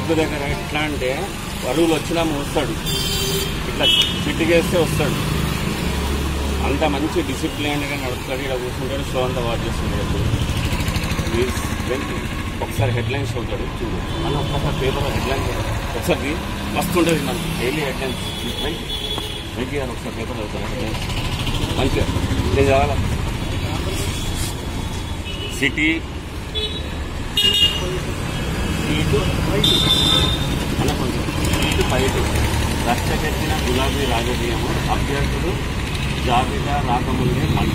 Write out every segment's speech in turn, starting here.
Book దగ్గర ఎట్లా అంటే వరువులు వచ్చినా వస్తాడు ఇట్లా చిట్టుకేస్తే వస్తాడు అంత మంచి డిసిప్లిన్గా నడుపుతాడు ఇక్కడ కూర్చుంటాడు షో అంతా వాచ్ చేస్తుంటాడు ప్లీజ్ వెళ్తే ఒకసారి హెడ్లైన్స్ చదువుతాడు చూడు మన ఒక్కసారి పేపర్ హెడ్లైన్స్ ఒకసారి తీ. మస్తు ఉంటుంది మనకి డైలీ హెడ్లైన్స్ వెళ్తే వెళ్తే గారు ఒకసారి పేపర్ చదువుతాడు హెడ్లైన్స్ మంచిగా నేను చదవాలా సిటీ సీటు అన్న కొంచెం సీటు బయట రచ్చకెత్తిన గులాబీ రాజకీయము అభ్యర్థులు జాబితా రాకముందే మంట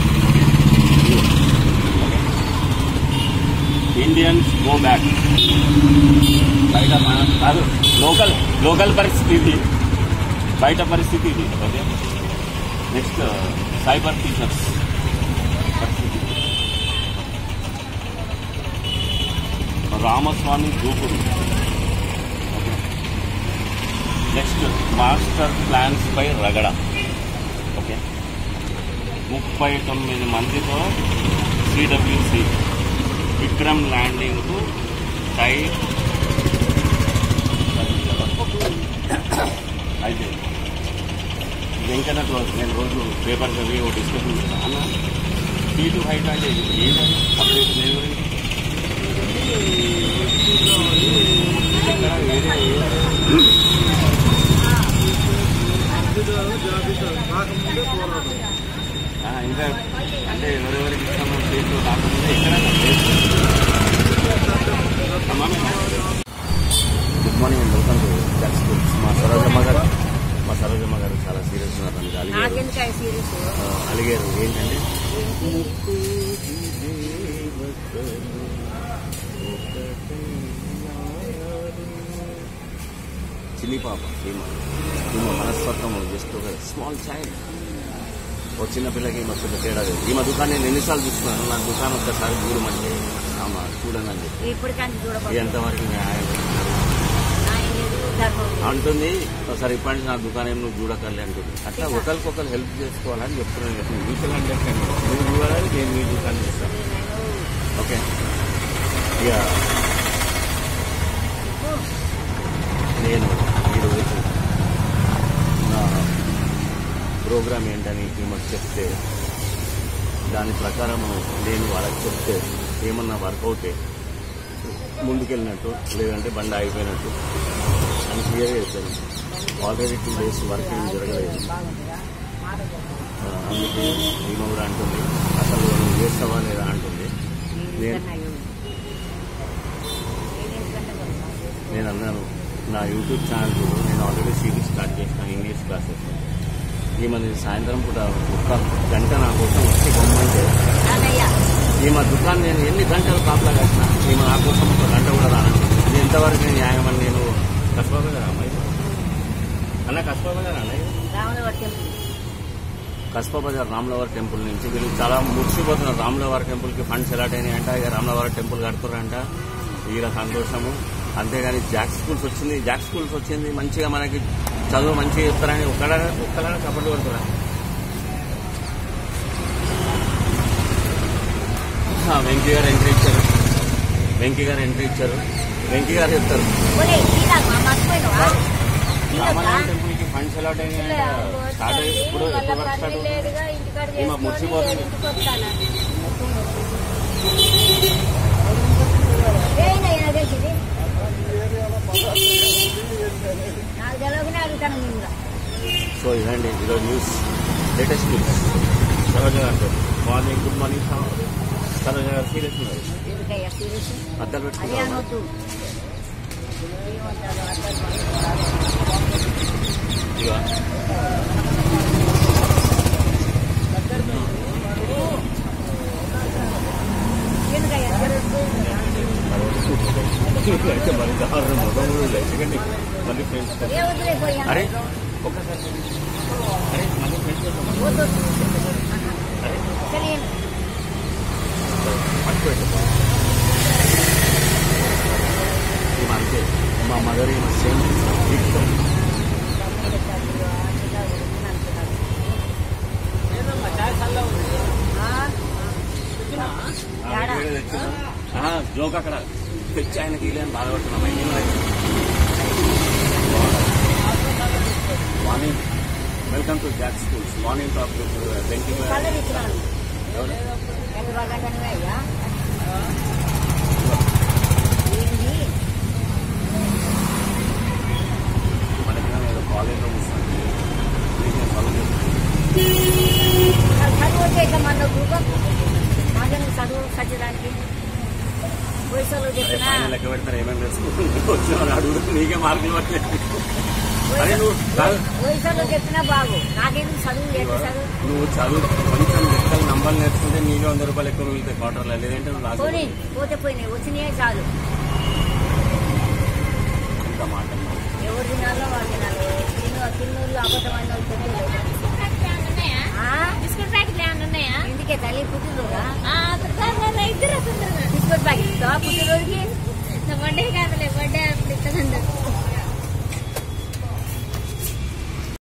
ఇండియన్స్ గో బ్యాక్ బయట మన కాదు లోకల్ లోకల్ పరిస్థితి ఇది బయట పరిస్థితి ఇది ఓకే నెక్స్ట్ సైబర్ టీచర్స్ పరిస్థితి రామస్వామి దూకుడు ఓకే నెక్స్ట్ మాస్టర్ ప్లాన్స్ పై రగడ ఓకే ముప్పై తొమ్మిది మందితో సిడబ్ల్యూసి విక్రమ్ ల్యాండింగ్ టై అయితే వెంకన్న క్లోజ్ నేను రోజు పేపర్ చదివి ఒక డిస్కషన్ చేశాను అన్న సీటు హైట్ అంటే ఏంటని అప్డేట్ నేను ఇక్కడ వేరే ఆ, ఇంకా అంటే ఎవరెవరికి ఇస్తామో సీట్లు రాకముందే ఎక్కడ గుడ్ మార్నింగ్ అండి వెల్కమ్ టు జాక్ స్కూల్స్ మా సరోజమ్మ గారు మా సరోజమ్మ గారు చాలా సీరియస్ ఉన్నారు అందుకే అలిగారు నాకెందుకు ఆ సీరియస్ ఆ, అలిగారు ఏంటంటే చిన్ని పాప ఈమె ఈమె మనస్తత్వం జస్ట్ ఒక స్మాల్ చైల్డ్ ఒక చిన్న పిల్లకి ఈమె పెద్ద తేడా లేదు ఈమె దుకాణం నేను ఎన్నిసార్లు చూస్తున్నాను నా దుకాణం ఒక్కసారి దూరం అంటే ఆమె చూడండి అని చెప్పి ఇప్పటికంటే చూడబోతుంది ఎంతవరకు న్యాయం ఆయన లేదు ధర్మం లేదు. అంటుంది ఒకసారి ఇప్పటి నుంచి నా దుకాణం నువ్వు చూడకర్లే అంటుంది అట్లా ఒకరికొకరు హెల్ప్ చేసుకోవాలని చెప్తున్నాను చెప్పి మ్యూచువల్ అండర్స్టాండింగ్ నువ్వు చూడాలి నేను మీ దుకాణం చేస్తాను ఓకే ఇక నేను ఈరోజు నా ప్రోగ్రామ్ ఏంటని ఈమెకు చెప్తే దాని ప్రకారం నేను వాళ్ళకి చెప్తే ఏమన్నా వర్కౌట్ ముందుకెళ్ళినట్టు లేదంటే బండి ఆగిపోయినట్టు అని క్లియర్గా చెప్పాను ఆల్రెడీ టూ డేస్ వర్క్ ఏం జరగలేదు బాగుంటుందా మాట ఆ, అందుకే ఈమె కూడా అంటుంది అసలు నువ్వు చేస్తావా లేదా అంటుంది నేను నేను అన్నాను నా యూట్యూబ్ ఛానల్ చూడు నేను ఆల్రెడీ సిరీస్ స్టార్ట్ చేసిన ఇంగ్లీష్ క్లాసెస్ ఈమె సాయంత్రం పూట ఒక్క గంట నా కోసం వచ్చి బొమ్మంటే ఈమె దుకాణం నేను ఎన్ని గంటలు కాపలా కాసిన ఈమె నా కోసం ఒక గంట కూడా రానండి ఇది ఎంతవరకు న్యాయం అని నేను కస్బాబా గారు అమ్మాయి అన్న కస్బాబా గారు అన్నయ్య రాములవారి టెంపుల్ కస్బా బజార్ రామ్లవారి టెంపుల్ నుంచి వీళ్ళు చాలా మురిసిపోతున్నారు రామ్లవారి టెంపుల్కి ఫండ్స్ ఎలాట్ అయినాయంట ఇక రామ్లవారి టెంపుల్ కడుతున్నారంట వీళ్ళ సంతోషము అంతేగాని జాక్ స్కూల్స్ వచ్చింది జాక్ స్కూల్స్ వచ్చింది మంచిగా మనకి చదువు మంచిగా చెప్తారని ఒక్కడ ఒక్కలాగా కబడ్డీ కొడుతురా ఆ, వెంకీ గారు ఎంట్రీ ఇచ్చారు వెంకీ గారు ఎంట్రీ ఇచ్చారు వెంకీ గారు చెప్తారు ఒరే శ్రీరామ్ మర్చిపోయినావా రామలవారి టెంపుల్కి ఫండ్స్ ఎలాట్ అయినాయంట స్టార్ట్ అయ్యి ఇప్పుడు ఎప్పుడు వరకు స్టార్ట్ అవుతుంది ఈమె మురిసిపోతుంది. నాకు తెలియకనే అడుగుతాను నేను కూడా. సో ఇదండి ఈరోజు న్యూస్ లేటెస్ట్ న్యూస్ సరోజ గారు మార్నింగ్ గుడ్ మార్నింగ్ సరోజ గారు సీరియస్ ఉన్నారు ఎందుకయ్యా సీరియస్ అద్దలు అది పెట్టుకున్నారు అనొద్దు ఏమంటారు అర్థం ఇక ఎందుకయ్యా అయితే మరి దారుణం మొదలు ఎందుకంటే మళ్ళీ ఫ్రెండ్స్ ఏ వద్దులే పోయి అరే ఒక్కసారి అరే మళ్ళీ ఫ్రెండ్స్ వద్దు అరే తెలియదు పట్టుకోండి ఈమె అంతే మా మదర్ ఈమె సేమ్ జోక్ అక్కడ తెచ్చి ఆయనకి ఇల్లు బాధపడుతున్నాం morning welcome to Jack schools morning top బెంకింగ్ కలర్ ఇచ్చినాను ఎంత బాగా అయ్యా ఏంది మనకి ఏదో కాలేజ్లో కూర్చోండి నేను చదువు చెప్తాను చదువు వచ్చే ఇట్లా మన గ్రూపం మాకు చదువు సచ్చడానికి వయసులో అదే చెప్పినా ఫైనల్ లెక్క పెడతారు ఏమేమి తెలుసుకుంటున్నావు వచ్చిన అడుగు నీకే మార్కులు పట్టలేదు అదే నువ్వు కాదు, వయసులో చెప్పినా బాగు నాకెందుకు చదువు ఎంత చదువు నువ్వు చదువు కొంచెం లెక్కలు నంబర్లు నేర్చుకుంటే నీకే వంద రూపాయలు ఎక్కువ మిగులుతాయి క్వార్టర్లో లేదంటే నువ్వు లాస్ట్ పోనీ పోతే పోయినాయి వచ్చినాయే చాలు ఇంత మాట్లాడినావు ఎవరు తినాలో వాళ్ళు తినాలి తిన్న తిన్నోళ్ళు అబద్ధమైన వాళ్ళు తినలేదు ఆ? బిస్కెట్ ప్యాకెట్లు ఏమైనా ఉన్నాయా ఇందుకే తల్లి పుట్టినరోజా ఆ, తొందరగా ఇద్దరు తొందరగా బిస్కెట్ ప్యాకెట్ పుట్టినరోజుకి నా బర్త్డే కాదులే బర్త్డే అప్పుడు ఇస్తుందండి